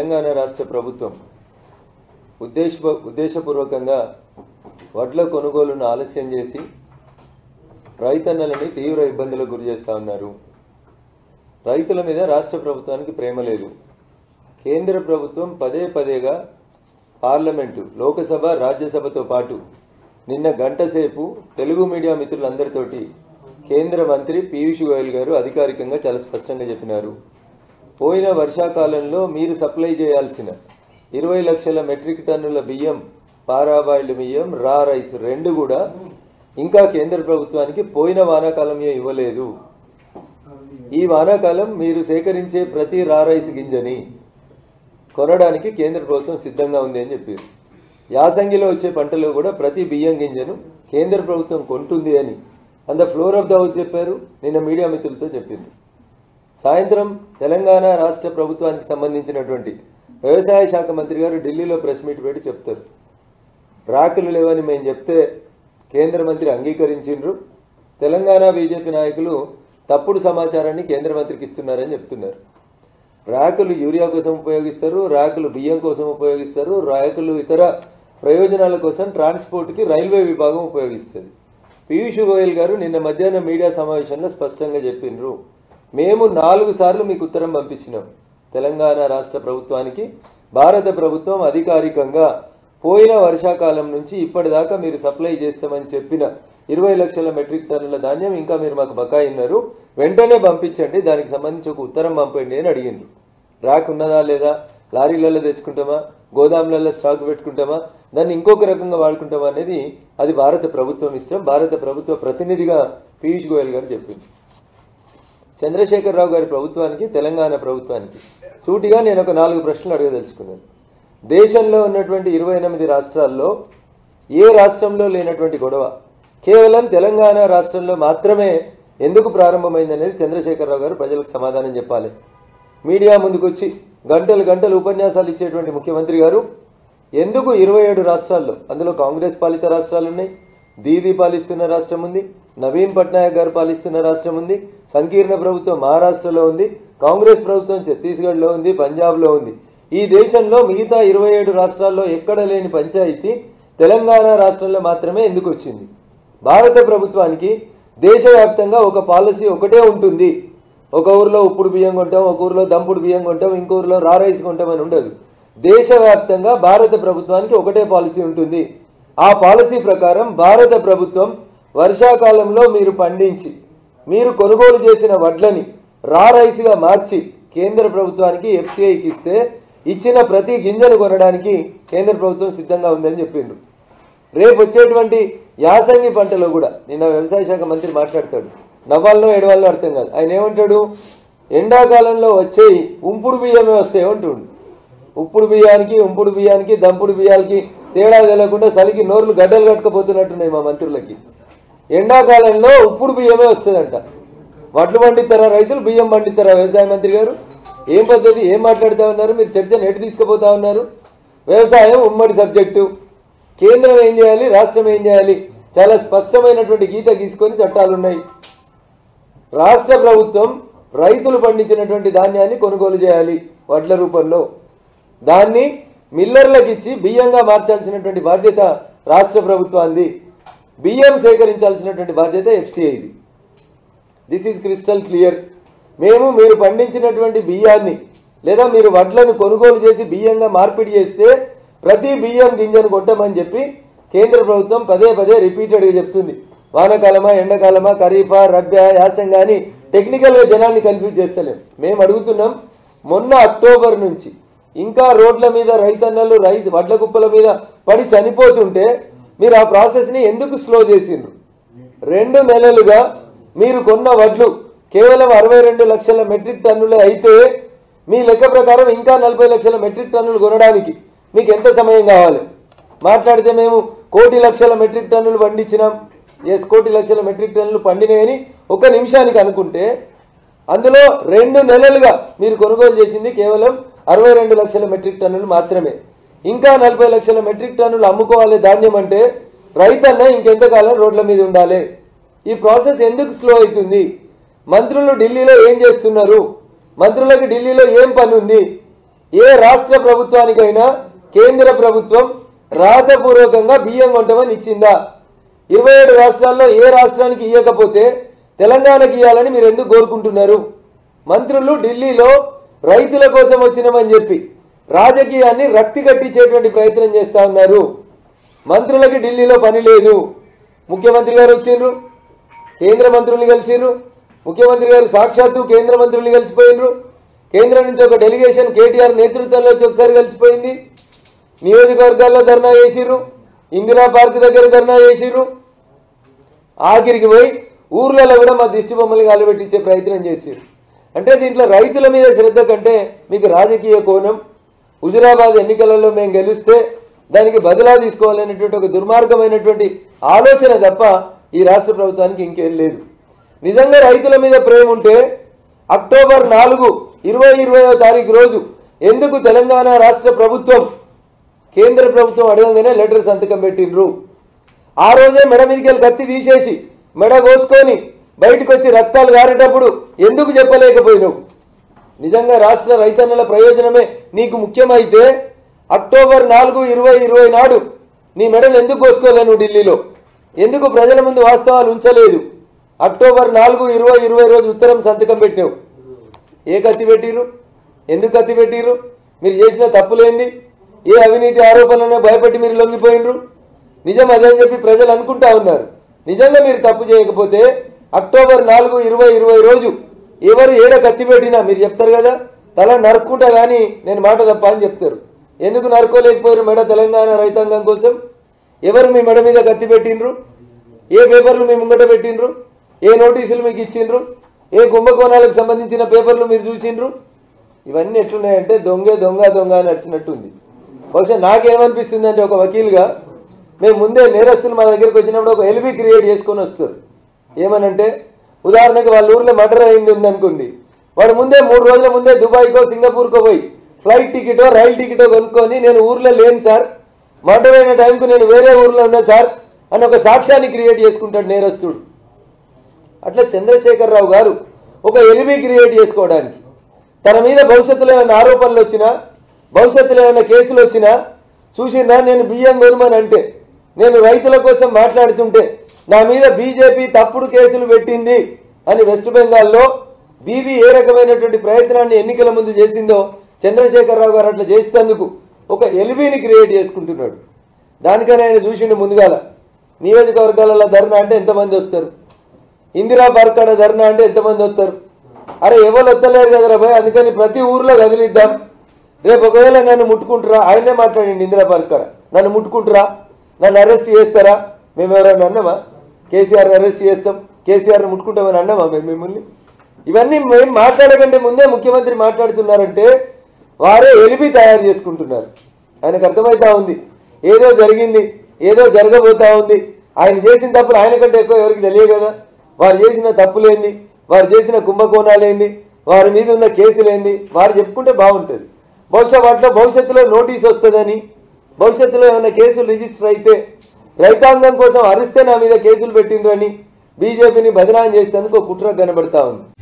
తెలంగాణ రాష్ట్ర ప్రభుత్వం ఉద్దేశ ఉద్దేశపూర్వకంగా వడ్ల కొనుగోలును ఆలస్యం చేసి రైతన్నలని తీవ్ర ఇబ్బందులకు గురి చేస్తా ఉన్నారు రైతుల మీద రాష్ట్ర ప్రభుత్వానికి ప్రేమ లేదు కేంద్ర ప్రభుత్వం పదే పదేగా పార్లమెంటు లోకసభ రాజ్యసభతో పాటు నిన్న గంట సేపు తెలుగు మీడియా మిత్రులందరితోటి కేంద్ర మంత్రి పీయూష్ గోయల్ గారు అధికారికంగా చాలా స్పష్టంగా చెప్పినారు పోయిన వర్షాకాలంలో మీరు సప్లై చేయాల్సిన ఇరవై లక్షల మెట్రిక్ టన్నుల బియ్యం పారాబాయిల్డ్ బియ్యం రా రైస్ రెండు కూడా ఇంకా కేంద్ర ప్రభుత్వానికి పోయిన వానాకాలమే ఇవ్వలేదు ఈ వానాకాలం మీరు సేకరించే ప్రతి రా రైస్ గింజని కొనడానికి కేంద్ర ప్రభుత్వం సిద్ధంగా ఉంది అని చెప్పారు యాసంగిలో వచ్చే పంటలో కూడా ప్రతి బియ్యం గింజను కేంద్ర ప్రభుత్వం కొంటుంది అని అంద ఫ్లోర్ ఆఫ్ ద హౌస్ చెప్పారు నిన్న మీడియా మిత్రులతో చెప్పింది సాయంత్రం తెలంగాణ రాష్ట్ర ప్రభుత్వానికి సంబంధించినటువంటి వ్యవసాయ శాఖ మంత్రి గారు ఢిల్లీలో ప్రెస్ మీట్ పెట్టి చెప్తారు రాకులు లేవని మేము చెప్తే కేంద్ర మంత్రి అంగీకరించిండ్రు తెలంగాణ బీజేపీ నాయకులు తప్పుడు సమాచారాన్ని కేంద్ర మంత్రికి ఇస్తున్నారని చెప్తున్నారు ర్యాకులు యూరియా కోసం ఉపయోగిస్తారు ర్యాకులు బియ్యం కోసం ఉపయోగిస్తారు ర్యాకులు ఇతర ప్రయోజనాల కోసం ట్రాన్స్పోర్ట్కి రైల్వే విభాగం ఉపయోగిస్తుంది పీయూష్ గోయల్ గారు నిన్న మధ్యాహ్నం మీడియా సమావేశంలో స్పష్టంగా చెప్పిండ్రు మేము నాలుగు సార్లు మీకు ఉత్తరం పంపించినాం తెలంగాణ రాష్ట్ర ప్రభుత్వానికి భారత ప్రభుత్వం అధికారికంగా పోయిన వర్షాకాలం నుంచి ఇప్పటిదాకా మీరు సప్లై చేస్తామని చెప్పిన ఇరవై లక్షల మెట్రిక్ టన్నుల ధాన్యం ఇంకా మీరు మాకు బకాయి ఉన్నారు వెంటనే పంపించండి దానికి సంబంధించి ఒక ఉత్తరం పంపండి అని అడిగిండ్రు ర్యాక్ ఉన్నదా లేదా లారీలలో తెచ్చుకుంటామా గోదాములలో స్టాక్ పెట్టుకుంటామా దాన్ని ఇంకొక రకంగా వాడుకుంటామా అనేది అది భారత ప్రభుత్వం ఇష్టం భారత ప్రభుత్వ ప్రతినిధిగా పీయూష్ గోయల్ గారు చెప్పింది చంద్రశేఖరరావు గారి ప్రభుత్వానికి తెలంగాణ ప్రభుత్వానికి సూటిగా నేను ఒక నాలుగు ప్రశ్నలు అడగదలుచుకున్నాను దేశంలో ఉన్నటువంటి ఇరవై ఎనిమిది రాష్ట్రాల్లో ఏ రాష్ట్రంలో లేనటువంటి గొడవ కేవలం తెలంగాణ రాష్ట్రంలో మాత్రమే ఎందుకు ప్రారంభమైందనేది చంద్రశేఖరరావు గారు ప్రజలకు సమాధానం చెప్పాలి మీడియా ముందుకు వచ్చి గంటలు గంటలు ఉపన్యాసాలు ఇచ్చేటువంటి ముఖ్యమంత్రి గారు ఎందుకు ఇరవై ఏడు రాష్ట్రాల్లో అందులో కాంగ్రెస్ పాలిత రాష్ట్రాలు ఉన్నాయి దీదీ పాలిస్తున్న రాష్ట్రం ఉంది నవీన్ పట్నాయక్ గారు పాలిస్తున్న రాష్ట్రం ఉంది సంకీర్ణ ప్రభుత్వం మహారాష్ట్రలో ఉంది కాంగ్రెస్ ప్రభుత్వం ఛత్తీస్గఢ్లో ఉంది పంజాబ్లో ఉంది ఈ దేశంలో మిగతా ఇరవై ఏడు రాష్ట్రాల్లో ఎక్కడ లేని పంచాయతీ తెలంగాణ రాష్ట్రంలో మాత్రమే ఎందుకు వచ్చింది భారత ప్రభుత్వానికి దేశవ్యాప్తంగా ఒక పాలసీ ఒకటే ఉంటుంది ఒక ఊర్లో ఉప్పుడు బియ్యం కొంటాం ఒక ఊర్లో దంపుడు బియ్యం కొంటాం ఇంకో ఊర్లో రా రైస్ కొంటాం అని ఉండదు దేశవ్యాప్తంగా భారత ప్రభుత్వానికి ఒకటే పాలసీ ఉంటుంది ఆ పాలసీ ప్రకారం భారత ప్రభుత్వం వర్షాకాలంలో మీరు పండించి మీరు కొనుగోలు చేసిన వడ్లని రా రైస్గా మార్చి కేంద్ర ప్రభుత్వానికి ఎఫ్సిఐకి ఇస్తే ఇచ్చిన ప్రతి గింజను కొనడానికి కేంద్ర ప్రభుత్వం సిద్ధంగా ఉందని చెప్పిండ్రు రేపు వచ్చేటువంటి యాసంగి పంటలో కూడా నిన్న వ్యవసాయ శాఖ మంత్రి మాట్లాడతాడు నవ్వాలనో ఏడవాలనో అర్థం కాదు ఆయన ఏమంటాడు ఎండాకాలంలో వచ్చేయి ఉంపుడు బియ్యమే వస్తాయి అంటుండు ఉప్పుడు బియ్యానికి ఉంపుడు బియ్యానికి దంపుడు బియ్యాలకి తేడా తెలియకుండా చలికి నోర్లు గడ్డలు కట్టుకపోతున్నట్టున్నాయి మా మంత్రులకి ఎండాకాలంలో ఉప్పుడు బియ్యమే వస్తుందంట వడ్లు పండిస్తారా రైతులు బియ్యం పండిస్తారా వ్యవసాయ మంత్రి గారు ఏం పద్ధతి ఏం మాట్లాడుతా ఉన్నారు మీరు చర్చను ఎటు తీసుకుపోతా ఉన్నారు వ్యవసాయం ఉమ్మడి సబ్జెక్టు కేంద్రం ఏం చేయాలి రాష్ట్రం ఏం చేయాలి చాలా స్పష్టమైనటువంటి గీత గీసుకొని చట్టాలు ఉన్నాయి రాష్ట్ర ప్రభుత్వం రైతులు పండించినటువంటి ధాన్యాన్ని కొనుగోలు చేయాలి వడ్ల రూపంలో దాన్ని మిల్లర్లకు ఇచ్చి బియ్యంగా మార్చాల్సినటువంటి బాధ్యత రాష్ట్ర ప్రభుత్వాన్ని బియ్యం సేకరించాల్సినటువంటి బాధ్యత ఎఫ్సిఐది దిస్ ఈజ్ క్రిస్టల్ క్లియర్ మేము మీరు పండించినటువంటి బియ్యాన్ని లేదా మీరు వడ్లను కొనుగోలు చేసి బియ్యంగా మార్పిడి చేస్తే ప్రతి బియ్యం గింజను కొట్టమని చెప్పి కేంద్ర ప్రభుత్వం పదే పదే రిపీటెడ్గా చెప్తుంది వానకాలమా ఎండాకాలమా ఖరీఫా రబ్బా యాసంగా అని టెక్నికల్గా జనాన్ని కన్ఫ్యూజ్ చేస్తలేం మేము అడుగుతున్నాం మొన్న అక్టోబర్ నుంచి ఇంకా రోడ్ల మీద రైతన్నలు రైతు వడ్ల కుప్పల మీద పడి చనిపోతుంటే మీరు ఆ ప్రాసెస్ని ఎందుకు స్లో చేసిండ్రు రెండు నెలలుగా మీరు కొన్న వడ్లు కేవలం అరవై రెండు లక్షల మెట్రిక్ టన్నులే అయితే మీ లెక్క ప్రకారం ఇంకా నలభై లక్షల మెట్రిక్ టన్నులు కొనడానికి మీకు ఎంత సమయం కావాలి మాట్లాడితే మేము కోటి లక్షల మెట్రిక్ టన్నులు పండించినాం ఎస్ కోటి లక్షల మెట్రిక్ టన్నులు పండినాయని ఒక నిమిషానికి అనుకుంటే అందులో రెండు నెలలుగా మీరు కొనుగోలు చేసింది కేవలం అరవై రెండు లక్షల మెట్రిక్ టన్నులు మాత్రమే ఇంకా నలభై లక్షల మెట్రిక్ టన్నులు అమ్ముకోవాలి ధాన్యం అంటే రైతన్న ఇంకెంతకాలం రోడ్ల మీద ఉండాలి ఈ ప్రాసెస్ ఎందుకు స్లో అవుతుంది మంత్రులు ఢిల్లీలో ఏం చేస్తున్నారు మంత్రులకు ఢిల్లీలో ఏం పని ఉంది ఏ రాష్ట్ర ప్రభుత్వానికైనా కేంద్ర ప్రభుత్వం రాతపూర్వకంగా బియ్యం కొంటమని ఇచ్చిందా ఇరవై ఏడు రాష్ట్రాల్లో ఏ రాష్ట్రానికి ఇవ్వకపోతే తెలంగాణకి ఇవ్వాలని మీరు ఎందుకు కోరుకుంటున్నారు మంత్రులు ఢిల్లీలో రైతుల కోసం వచ్చినామని చెప్పి రాజకీయాన్ని రక్తి కట్టించేటువంటి ప్రయత్నం చేస్తా ఉన్నారు మంత్రులకి ఢిల్లీలో పని లేదు ముఖ్యమంత్రి గారు వచ్చిండ్రు కేంద్ర మంత్రుల్ని కలిసిర్రు ముఖ్యమంత్రి గారు సాక్షాత్తు కేంద్ర మంత్రుల్ని కలిసిపోయినరు కేంద్రం నుంచి ఒక డెలిగేషన్ కేటీఆర్ నేతృత్వంలో వచ్చి ఒకసారి కలిసిపోయింది నియోజకవర్గాల్లో ధర్నా చేసిర్రు ఇందిరా పార్క్ దగ్గర ధర్నా చేసిర్రు ఆఖరికి పోయి ఊర్లలో కూడా మా దిష్టి బొమ్మలు గాలిపెట్టించే ప్రయత్నం చేశారు అంటే దీంట్లో రైతుల మీద శ్రద్ధ కంటే మీకు రాజకీయ కోణం హుజురాబాద్ ఎన్నికలలో మేము గెలిస్తే దానికి బదిలా తీసుకోవాలనేటువంటి ఒక దుర్మార్గమైనటువంటి ఆలోచన తప్ప ఈ రాష్ట్ర ప్రభుత్వానికి ఇంకేం లేదు నిజంగా రైతుల మీద ప్రేమ ఉంటే అక్టోబర్ నాలుగు ఇరవై ఇరవయో తారీఖు రోజు ఎందుకు తెలంగాణ రాష్ట్ర ప్రభుత్వం కేంద్ర ప్రభుత్వం అడగగానే లెటర్ సంతకం పెట్టిండ్రు ఆ రోజే మెడ మీదకి వెళ్ళి కత్తి తీసేసి మెడ కోసుకొని బయటకు వచ్చి రక్తాలు గారేటప్పుడు ఎందుకు చెప్పలేకపోయినావు నిజంగా రాష్ట్ర రైతన్నల ప్రయోజనమే నీకు ముఖ్యమైతే అక్టోబర్ నాలుగు ఇరవై ఇరవై నాడు నీ మెడలు ఎందుకు కోసుకోలేను ఢిల్లీలో ఎందుకు ప్రజల ముందు వాస్తవాలు ఉంచలేదు అక్టోబర్ నాలుగు ఇరవై ఇరవై రోజు ఉత్తరం సంతకం పెట్టావు ఏ కత్తి పెట్టిరు ఎందుకు కత్తి పెట్టిరు మీరు చేసిన తప్పులేంది ఏ అవినీతి ఆరోపణలను భయపెట్టి మీరు లొంగిపోయినరు నిజం అదే అని చెప్పి ప్రజలు అనుకుంటా ఉన్నారు నిజంగా మీరు తప్పు చేయకపోతే అక్టోబర్ నాలుగు ఇరవై ఇరవై రోజు ఎవరు ఏడ కత్తి పెట్టినా మీరు చెప్తారు కదా తల నరుక్కుంటా కానీ నేను మాట తప్ప అని చెప్తారు ఎందుకు నరుకోలేకపోయారు మెడ తెలంగాణ రైతాంగం కోసం ఎవరు మీ మెడ మీద కత్తి పెట్టిండ్రు ఏ పేపర్లు మీ ముంగట పెట్టిండ్రు ఏ నోటీసులు మీకు ఇచ్చిండ్రు ఏ కుంభకోణాలకు సంబంధించిన పేపర్లు మీరు చూసిండ్రు ఇవన్నీ ఎట్లున్నాయంటే దొంగే దొంగ దొంగ అని నడిచినట్టుంది బహుశా నాకేమనిపిస్తుంది అంటే ఒక వకీల్గా మేము ముందే నేరస్తులు మా దగ్గరికి వచ్చినప్పుడు ఒక ఎల్బీ క్రియేట్ చేసుకొని వస్తారు ఏమనంటే ఉదాహరణకి వాళ్ళ ఊర్లో మర్డర్ అయింది ఉందనుకుంది వాడు ముందే మూడు రోజుల ముందే దుబాయ్కో సింగపూర్కో పోయి ఫ్లైట్ టికెటో రైల్ టికెటో కొనుక్కొని నేను ఊర్లో లేను సార్ మర్డర్ అయిన టైంకు నేను వేరే ఊర్లో ఉన్నా సార్ అని ఒక సాక్ష్యాన్ని క్రియేట్ చేసుకుంటాడు నేరస్తుడు అట్లా చంద్రశేఖరరావు గారు ఒక ఎలిమి క్రియేట్ చేసుకోవడానికి తన మీద భవిష్యత్తులో ఏమైనా ఆరోపణలు వచ్చినా భవిష్యత్తులో ఏమైనా కేసులు వచ్చినా చూసిందా నేను బియ్యం కొనుమని అంటే నేను రైతుల కోసం మాట్లాడుతుంటే నా మీద బీజేపీ తప్పుడు కేసులు పెట్టింది అని వెస్ట్ బెంగాల్లో దీది ఏ రకమైనటువంటి ప్రయత్నాన్ని ఎన్నికల ముందు చేసిందో చంద్రశేఖరరావు గారు అట్లా చేసేందుకు ఒక ఎలిబిని క్రియేట్ చేసుకుంటున్నాడు దానికని ఆయన చూసిండు ముందుగాల నియోజకవర్గాలలో ధర్నా అంటే ఎంతమంది వస్తారు ఇందిరా పార్క్ కాడ ధర్నా అంటే ఎంతమంది వస్తారు అరే ఎవరు వస్తలేరు కదరా భయ్ అందుకని ప్రతి ఊర్లో కదిలిద్దాం రేపు ఒకవేళ నన్ను ముట్టుకుంటారా ఆయనే మాట్లాడండి ఇందిరా పార్క్ కాడ నన్ను ముట్టుకుంటారా నన్ను అరెస్ట్ చేస్తారా మేము ఎవరైనా అన్నామా కేసీఆర్ అరెస్ట్ చేస్తాం కేసీఆర్ ముట్టుకుంటామని అన్నామా మేము మిమ్మల్ని ఇవన్నీ మేము మాట్లాడకంటే ముందే ముఖ్యమంత్రి మాట్లాడుతున్నారంటే వారే ఎలిపి తయారు చేసుకుంటున్నారు ఆయనకు అర్థమవుతా ఉంది ఏదో జరిగింది ఏదో జరగబోతా ఉంది ఆయన చేసిన తప్పులు ఆయన కంటే ఎక్కువ ఎవరికి తెలియదు కదా వారు చేసిన తప్పులేంది వారు చేసిన కుంభకోణాలేంది వారి మీద ఉన్న కేసులేంది వారు చెప్పుకుంటే బాగుంటుంది బహుశా వాటిలో భవిష్యత్తులో నోటీస్ వస్తుందని భవిష్యత్తులో ఏమైనా కేసులు రిజిస్టర్ అయితే రైతాంగం కోసం అరిస్తే నా మీద కేసులు పెట్టిండ్రని బీజేపీని బదనాం చేసేందుకు ఒక కుట్ర కనబడతా ఉంది